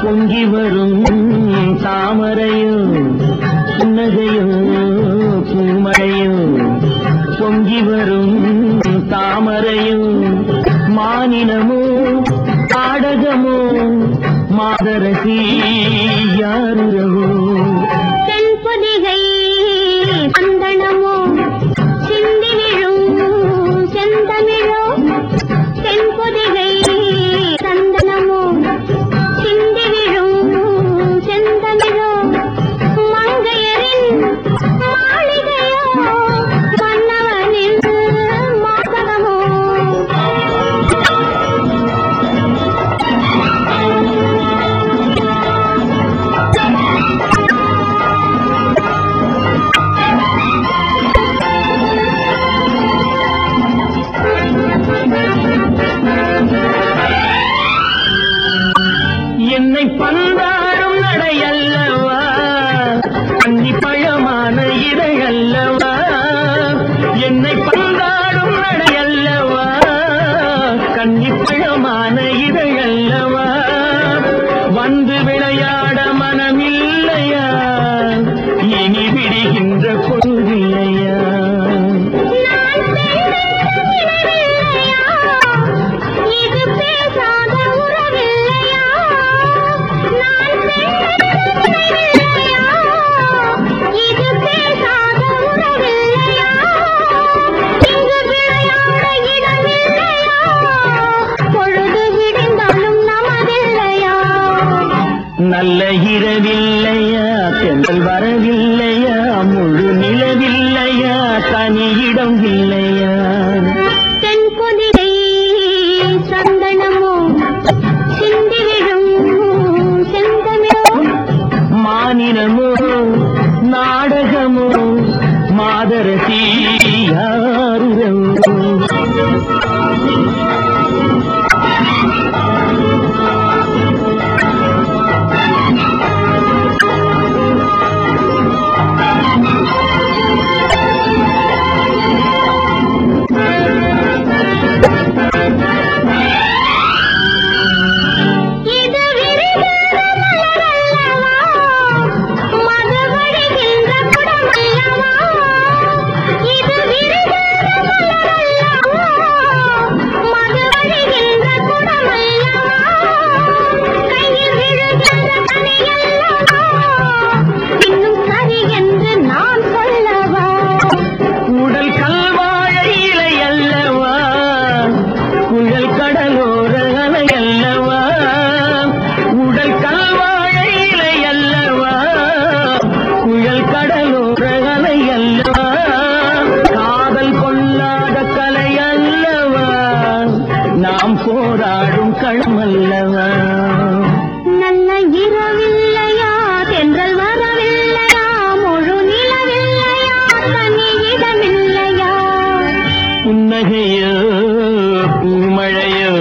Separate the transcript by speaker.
Speaker 1: பொங்கி வரும் தாமரையோ புன்னகையோ பூமழையோ பொங்கி வரும் தாமரையோ மானினமோ நாடகமோ மாதரசி யாருரவோ
Speaker 2: தென்பொதிகை சந்தனமோ சிந்தி விழும் செந்தமிழோ தென்பொதிகை சந்தனமோ சிந்தி விழும் செந்தமிழோ மங்கையரின் மாளிகையோ மன்னவனின் மாதகமோ
Speaker 1: என்னை பந்தாடும் நடையல்லவா அன்னி பழமான இதையல்லவா என்னை பந்தாடும் நடையல்லவா கன்னி பழமான இதையல்லவா வந்து விளையாட மனமில்லையா இனி விடுகின்ற பொருளில்லையா
Speaker 2: இது பேசாத உறவில்லையா நான் இல்லையா இது பேசாத உறவில்லையா இங்கு விளையாட இடமில்லையா பொழுது விடிந்தாலும் நமதில்லையா
Speaker 1: நல்ல இரவில்லையா தென்றல் வரவில்லையா முழு நிலவில்லையா தனியிடம் இல்லையா
Speaker 2: தென்பொதிகை சந்தனமோ சிந்தி விழும் செந்தமிழோ
Speaker 1: மானினமோ நாடகமோ மாதரசி யாருரவோ
Speaker 2: இது விரிகின்ற மலரல்லவா மது வழிகின்ற குடமல்லவா இது விரிகின்ற மலரல்லவா மது வழிகின்ற குடமல்லவா கையில் விழுகின்ற கனியல்லவா இன்னும் சரி என்று நான் சொல்லவா
Speaker 1: உடல் கல்வாழை இலை அல்லவா குழல் கடலோர அலை அல்லவா உடல் கல்வாழை இலை அல்லவா குழல் கடலோர அலை அல்லவா காதல் கொள்ளாத கலை அல்லவா நாம் போராடும் களம் அல்லவா
Speaker 2: நல்ல இரவில்லையா தென்றல் வரவில்லையா முழு நிலவில்லையா தனி இடமில்லையா
Speaker 1: புன்னகையோ பூமழையோ